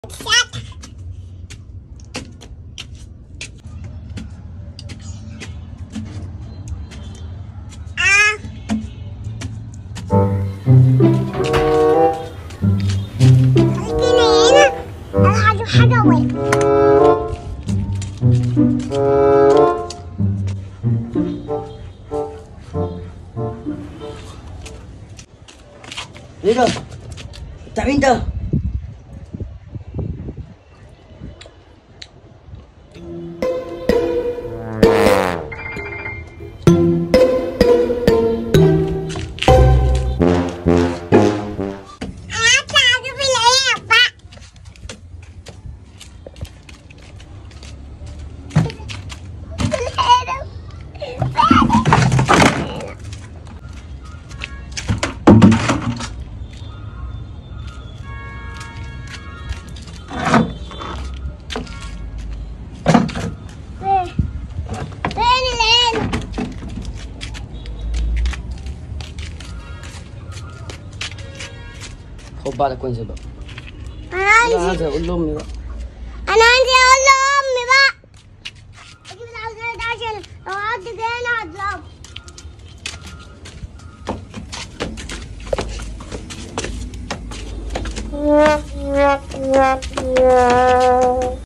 خلينا هنا انا هجيب حاجة واكل ايه ده؟ بتاع مين ده؟ انا هطلع اشوف العيال بقى فين العين؟ خد بعضك وانزل بقى انا لا عندي عايز اقول لامي بقى انا عندي اقول لامي بقى اجيب العجله ده عشان لو قعدت هنا هضربه